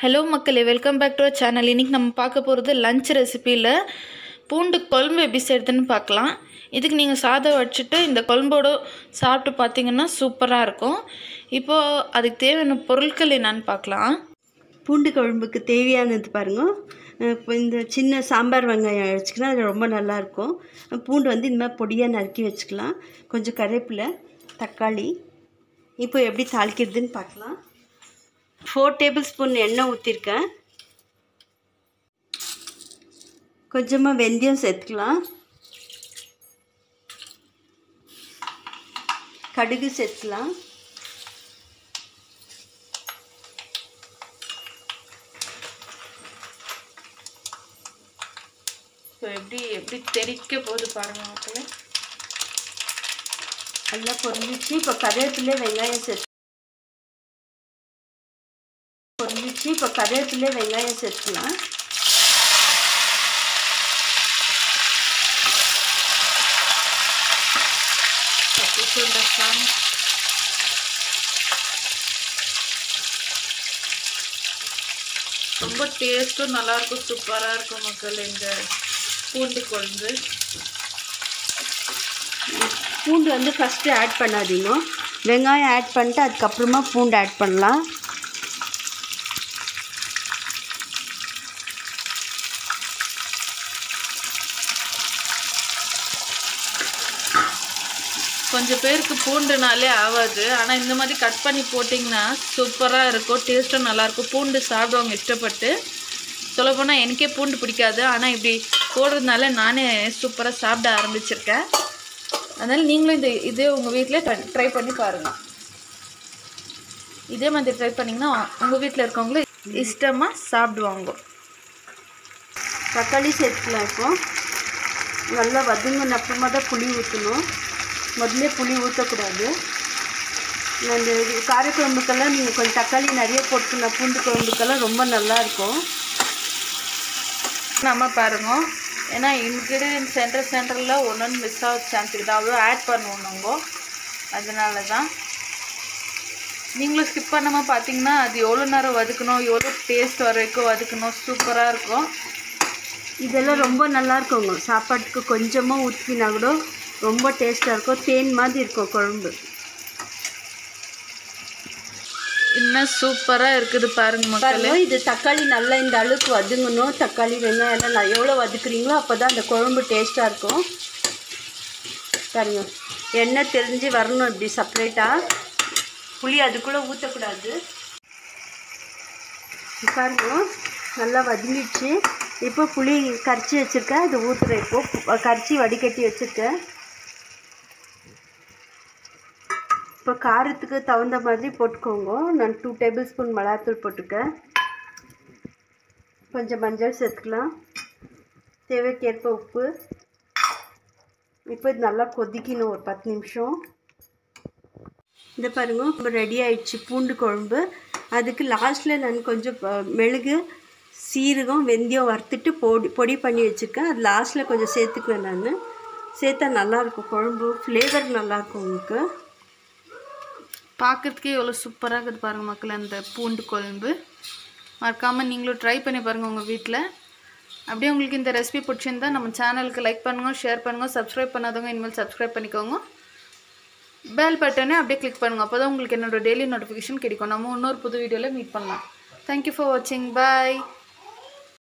hello மக்களே welcome back to channel இன்றைக்கி நம்ம பார்க்க போகிறது லஞ்ச் ரெசிப்பியில் பூண்டு குழம்பு எப்படி செய்கிறதுன்னு பார்க்கலாம் இதுக்கு நீங்கள் சாதம் வச்சுட்டு இந்த குழம்போட சாப்பிட்டு பார்த்தீங்கன்னா சூப்பராக இருக்கும் இப்போது அதுக்கு தேவையான பொருட்கள் என்னன்னு பார்க்கலாம் பூண்டு குழம்புக்கு தேவையானது பாருங்க அஹ் இப்போ இந்த சின்ன சாம்பார் வெங்காயம் வச்சுக்கலாம் அது ரொம்ப நல்லாயிருக்கும் பூண்டு வந்து இந்த மாதிரி பொடியாக நறுக்கி வச்சுக்கலாம் கொஞ்சம் கருவேப்பிலை தக்காளி இப்போ எப்படி தாளிக்கிறதுன்னு பார்க்கலாம் ஃபோர் டேபிள் ஸ்பூன் எண்ணெய் ஊற்றிருக்கேன் கொஞ்சமாக வெந்தயம் சேர்த்துக்கலாம் கடுகு சேர்த்துக்கலாம் இப்போ எப்படி எப்படி தெரிக்க போகுது பாருங்கள் மக்களே நல்லா பொரிஞ்சிச்சு இப்போ கருவேப்பிலை வெங்காயம் சேர்த்து பொரிஞ்சிச்சு இப்போ கருவேப்பிலை வெங்காயம் சேர்த்துக்கலாம் தப்பிச்சுண்டா சாமி ரொம்ப டேஸ்ட்டும் நல்லாயிருக்கும் சூப்பராக இருக்கும் மக்கள் இந்த பூண்டு குழம்பு பூண்டு வந்து ஃபஸ்ட்டு ஆட் பண்ணாதீங்க வெங்காயம் ஆட் பண்ணிட்டு அதுக்கப்புறமா பூண்டு ஆட் பண்ணலாம் கொஞ்சம் பேருக்கு பூண்டுனாலே ஆகாது ஆனால் இந்த மாதிரி கட் பண்ணி போட்டிங்கன்னா சூப்பராக இருக்கும் டேஸ்ட்டும் நல்லாயிருக்கும் பூண்டு சாப்பிடுவாங்க இஷ்டப்பட்டு சொல்லப்போனால் எனக்கே பூண்டு பிடிக்காது ஆனால் இப்படி போடுறதுனால நானே சூப்பராக சாப்பிட ஆரம்பிச்சிருக்கேன் அதனால் நீங்களும் இந்த இதே உங்கள் வீட்டில் ட்ரை பண்ணி பாருங்கள் இதே மாதிரி ட்ரை பண்ணிங்கன்னா உங்கள் வீட்டில் இருக்கவங்களும் இஷ்டமாக சாப்பிடுவாங்க தக்காளி சேர்த்துக்கலாம் இப்போ நல்லா வதங்கின அப்புறமா தான் புளி ஊற்றணும் முதல்ல புளி ஊற்றக்கூடாது அந்த இது காரக்குழம்புக்கெல்லாம் நீங்கள் கொஞ்சம் தக்காளி நிறைய போட்டுக்கணும் பூண்டு குழம்புக்கெல்லாம் ரொம்ப நல்லாயிருக்கும் நம்ம பாருங்க ஏன்னா இன்க்ரீடியன்ட் சென்டர் சென்டரில் ஒன்று ஒன்று மிஸ் ஆக சான்ஸ் இருக்குது அவ்வளோ ஆட் பண்ணுவோம் நம்ம அதனால தான் நீங்களும் ஸ்கிப் பண்ணாமல் பார்த்தீங்கன்னா அது எவ்வளோ நேரம் வதக்கணும் எவ்வளோ டேஸ்ட் வர வரைக்கும் வதக்கணும் சூப்பராக இருக்கும் இதெல்லாம் ரொம்ப நல்லா இருக்குங்க சாப்பாட்டுக்கு கொஞ்சமாக ஊற்றினா கூட ரொம்ப டேஸ்ட்டாக இருக்கும் தேன் மாதிரி இருக்கும் குழம்பு இன்னும் சூப்பராக இருக்குது பாருங்க மக்களே பாருங்க இது தக்காளி நல்லா இந்த அளவுக்கு வதங்கணும் தக்காளி வெங்காயம் எல்லாம் நான் எவ்வளோ வதக்குறீங்களோ அப்போ தான் அந்த குழம்பு டேஸ்ட்டாக இருக்கும் பாருங்க எண்ணெய் தெரிஞ்சு வரணும் இப்படி செப்பரேட்டாக புளி அதுக்குள்ளே ஊற்றக்கூடாது பாருங்க நல்லா வதங்கிடுச்சு இப்போ புளி கரைச்சி வச்சுருக்கேன் அது ஊற்றுறேன் இப்போ கரைச்சி வடிகட்டி வச்சுருக்கேன் இப்போ காரத்துக்கு தகுந்த மாதிரி போட்டுக்கோங்க நான் டூ டேபிள் ஸ்பூன் மிளகாத்தூள் போட்டுக்கேன் கொஞ்சம் மஞ்சள் சேர்த்துக்கலாம் தேவைக்கேற்ப உப்பு இப்போ இது நல்லா கொதிக்கணும் ஒரு பத்து நிமிஷம் இந்த பாருங்க இப்போ ரெடி ஆயிடுச்சு பூண்டு குழம்பு அதுக்கு லாஸ்ட்டில் நான் கொஞ்சம் ப- மெழுகு சீரகம் வெந்தயம் வறுத்துட்டு பொடி பொடி பண்ணி வச்சுருக்கேன் அது லாஸ்ட்டில் கொஞ்சம் சேர்த்துக்குவேன் நான் சேர்த்தா நல்லாயிருக்கும் குழம்பு ஃப்ளேவர் நல்லாயிருக்கும் உங்களுக்கு பார்க்கறதுக்கே எவ்வளோ சூப்பராக இருக்குது பாருங்கள் மக்கள் அந்த பூண்டு குழம்பு மறக்காமல் நீங்களும் ட்ரை பண்ணி பாருங்கள் உங்கள் வீட்டில் அப்படியே உங்களுக்கு இந்த ரெசிபி பிடிச்சிருந்தா நம்ம சேனலுக்கு லைக் பண்ணுங்கள் ஷேர் பண்ணுங்கள் சப்ஸ்கிரைப் பண்ணாதவங்க இனிமேல் சப்ஸ்கிரைப் பண்ணிக்கோங்க பெல் பட்டனே அப்படியே கிளிக் பண்ணுங்கள் அப்போ தான் உங்களுக்கு என்னோட டெய்லி நோட்டிஃபிகேஷன் கிடைக்கும் நம்ம இன்னொரு புது வீடியோவில் மீட் பண்ணலாம் தேங்க்யூ ஃபார் வாட்சிங் பாய்